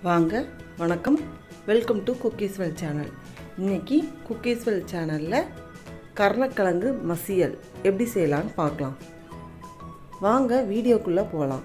வாங்க வணக்கம் welcome to குக்கீஸ்வெல் channel இன்னைக்கு குக்கீஸ்வெல் சேனலில் கருணக்கிழங்கு மசியல் எப்படி செய்யலான்னு பார்க்கலாம் வாங்க வீடியோக்குள்ளே போகலாம்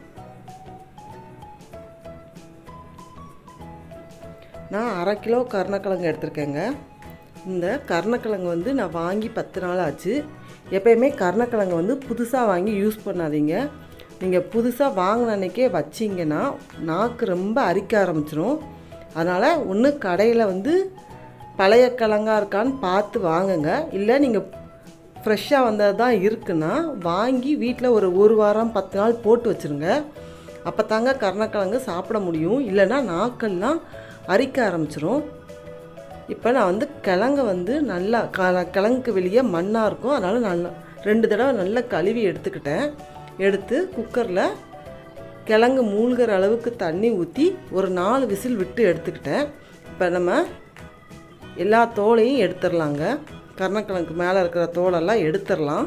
நான் அரை கிலோ கருணக்கிழங்கு எடுத்திருக்கேங்க இந்த கருணக்கிழங்கு வந்து நான் வாங்கி பத்து நாள் ஆச்சு எப்பயுமே கருணக்கிழங்கு வந்து புதுசாக வாங்கி யூஸ் பண்ணாதீங்க நீங்கள் புதுசாக வாங்கின அன்னைக்கே வச்சிங்கன்னா நாக்கு ரொம்ப அரிக்க ஆரம்பிச்சிரும் அதனால் ஒன்று கடையில் வந்து பழைய கிழங்கா இருக்கான்னு பார்த்து வாங்குங்க இல்லை நீங்கள் ஃப்ரெஷ்ஷாக வந்தது தான் இருக்குன்னா வாங்கி வீட்டில் ஒரு ஒரு வாரம் பத்து நாள் போட்டு வச்சுருங்க அப்போ தாங்க கருணக்கிழங்கு சாப்பிட முடியும் இல்லைன்னா நாக்கெல்லாம் அரிக்க ஆரம்பிச்சிரும் இப்போ நான் வந்து கிழங்க வந்து நல்லா க கிழங்குக்கு வெளியே மண்ணாக இருக்கும் அதனால் நல்லா ரெண்டு தடவை நல்லா கழுவி எடுத்துக்கிட்டேன் எடுத்து குக்கரில் கிழங்கு மூழ்கிற அளவுக்கு தண்ணி ஊற்றி ஒரு நாலு விசில் விட்டு எடுத்துக்கிட்டேன் இப்போ நம்ம எல்லா தோலையும் எடுத்துடலாங்க கருணக்கிழங்கு மேலே இருக்கிற தோலெல்லாம் எடுத்துடலாம்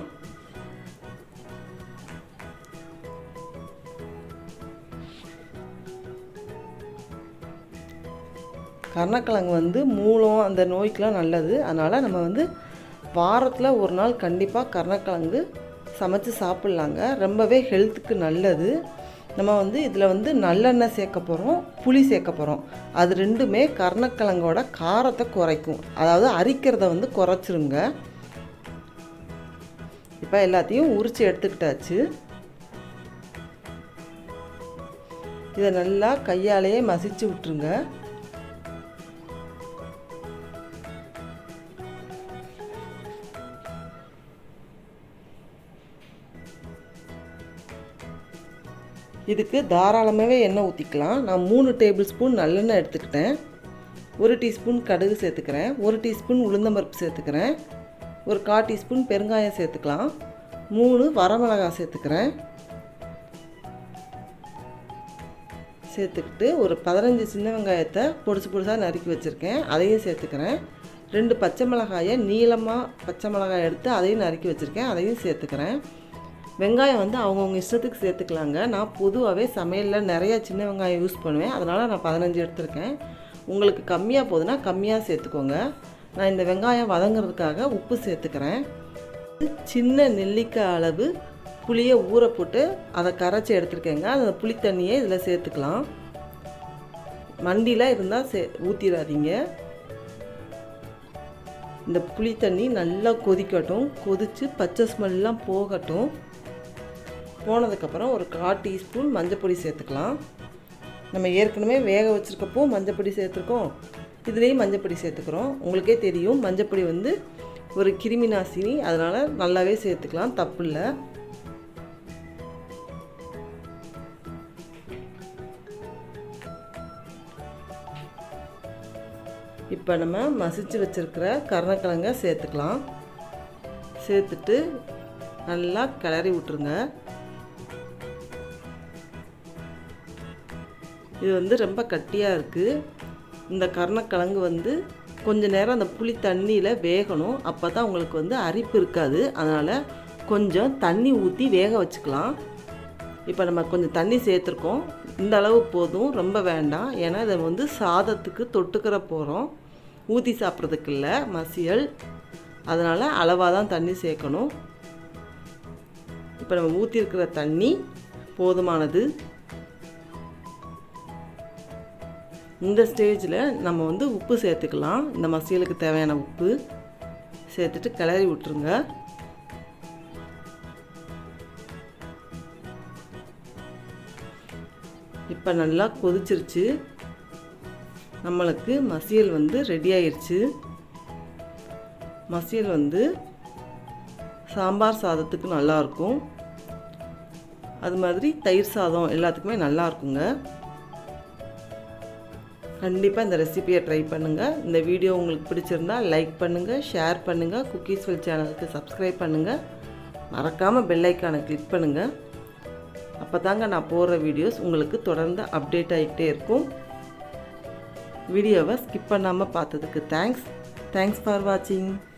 கருணக்கிழங்கு வந்து மூலம் அந்த நோய்க்கெலாம் நல்லது அதனால் நம்ம வந்து வாரத்தில் ஒரு நாள் கண்டிப்பாக கருணக்கிழங்கு சமைச்சு சாப்பிட்லாங்க ரொம்பவே ஹெல்த்துக்கு நல்லது நம்ம வந்து இதில் வந்து நல்லெண்ணெய் சேர்க்க போகிறோம் புளி சேர்க்க போகிறோம் அது ரெண்டுமே கருணக்கிழங்கோட காரத்தை குறைக்கும் அதாவது அரிக்கிறத வந்து குறைச்சிருங்க இப்போ எல்லாத்தையும் உரித்து எடுத்துக்கிட்டாச்சு இதை நல்லா கையாலேயே மசிச்சு விட்டுருங்க இதுக்கு தாராளமாகவே எண்ணெய் ஊற்றிக்கலாம் நான் மூணு டேபிள் ஸ்பூன் நல்லெண்ணெய் எடுத்துக்கிட்டேன் ஒரு டீஸ்பூன் கடுகு சேர்த்துக்கிறேன் ஒரு டீஸ்பூன் உளுந்தம்பருப்பு சேர்த்துக்கிறேன் ஒரு கால் டீஸ்பூன் பெருங்காயம் சேர்த்துக்கலாம் மூணு வரமிளகாய் சேர்த்துக்கிறேன் சேர்த்துக்கிட்டு ஒரு பதினஞ்சு சின்ன வெங்காயத்தை பொடிசு பொடிசாக நறுக்கி வச்சுருக்கேன் அதையும் சேர்த்துக்கிறேன் ரெண்டு பச்சை மிளகாயை நீளமாக பச்சை மிளகாய் எடுத்து அதையும் நறுக்கி வச்சுருக்கேன் அதையும் சேர்த்துக்கிறேன் வெங்காயம் வந்து அவங்கவுங்க இஷ்டத்துக்கு சேர்த்துக்கலாங்க நான் பொதுவாகவே சமையலில் நிறையா சின்ன வெங்காயம் யூஸ் பண்ணுவேன் அதனால் நான் பதினஞ்சு எடுத்திருக்கேன் உங்களுக்கு கம்மியாக போகுதுன்னா கம்மியாக சேர்த்துக்கோங்க நான் இந்த வெங்காயம் வதங்கிறதுக்காக உப்பு சேர்த்துக்கிறேன் சின்ன நெல்லிக்காய் அளவு புளியை ஊற போட்டு அதை கரைச்சி எடுத்துருக்கேங்க அந்த புளி தண்ணியை இதில் சேர்த்துக்கலாம் மண்டியில் இருந்தால் சே ஊற்றிடாதீங்க இந்த புளி தண்ணி நல்லா கொதிக்கட்டும் கொதித்து பச்சை ஸ்மெல்லாம் போகட்டும் போனதுக்கப்புறம் ஒரு கால் டீஸ்பூன் மஞ்சப்பொடி சேர்த்துக்கலாம் நம்ம ஏற்கனவே வேக வச்சுருக்கப்போ மஞ்சப்பொடி சேர்த்துருக்கோம் இதுலேயும் மஞ்சப்பொடி சேர்த்துக்கிறோம் உங்களுக்கே தெரியும் மஞ்சப்பொடி வந்து ஒரு கிருமி நாசினி அதனால் நல்லாவே சேர்த்துக்கலாம் தப்பு இல்லை இப்போ நம்ம மசிச்சு வச்சுருக்கிற கருணக்கிழங்க சேர்த்துக்கலாம் சேர்த்துட்டு நல்லா கிளறி விட்டுருங்க இது வந்து ரொம்ப கட்டியாக இருக்குது இந்த கருணக்கிழங்கு வந்து கொஞ்ச நேரம் அந்த புளி தண்ணியில் வேகணும் அப்போ தான் உங்களுக்கு வந்து அரிப்பு இருக்காது அதனால் கொஞ்சம் தண்ணி ஊற்றி வேக வச்சுக்கலாம் இப்போ நம்ம கொஞ்சம் தண்ணி சேர்த்துருக்கோம் இந்த அளவு போதும் ரொம்ப வேண்டாம் ஏன்னா இதை வந்து சாதத்துக்கு தொட்டுக்கிற போகிறோம் ஊற்றி சாப்பிட்றதுக்கு இல்லை மசியல் அதனால் அளவாக தான் தண்ணி சேர்க்கணும் இப்போ நம்ம ஊற்றிருக்கிற தண்ணி போதுமானது இந்த ஸ்டேஜில் நம்ம வந்து உப்பு சேர்த்துக்கலாம் இந்த மசியலுக்கு தேவையான உப்பு சேர்த்துட்டு கிளறி விட்டுருங்க இப்போ நல்லா கொதிச்சிருச்சு நம்மளுக்கு மசியல் வந்து ரெடி ஆயிடுச்சு மசியல் வந்து சாம்பார் சாதத்துக்கு நல்லாயிருக்கும் அது மாதிரி தயிர் சாதம் எல்லாத்துக்குமே நல்லா இருக்குங்க கண்டிப்பாக இந்த ரெசிபியை ட்ரை பண்ணுங்கள் இந்த வீடியோ உங்களுக்கு பிடிச்சிருந்தா லைக் பண்ணுங்கள் ஷேர் பண்ணுங்கள் குக்கீஸ்வெல் சேனலுக்கு சப்ஸ்கிரைப் பண்ணுங்கள் மறக்காமல் பெல்லைக்கானை கிளிக் பண்ணுங்கள் அப்போ தாங்க நான் போடுற வீடியோஸ் உங்களுக்கு தொடர்ந்து அப்டேட் ஆகிட்டே இருக்கும் வீடியோவை ஸ்கிப் பண்ணாமல் பார்த்ததுக்கு தேங்க்ஸ் தேங்க்ஸ் ஃபார் வாட்சிங்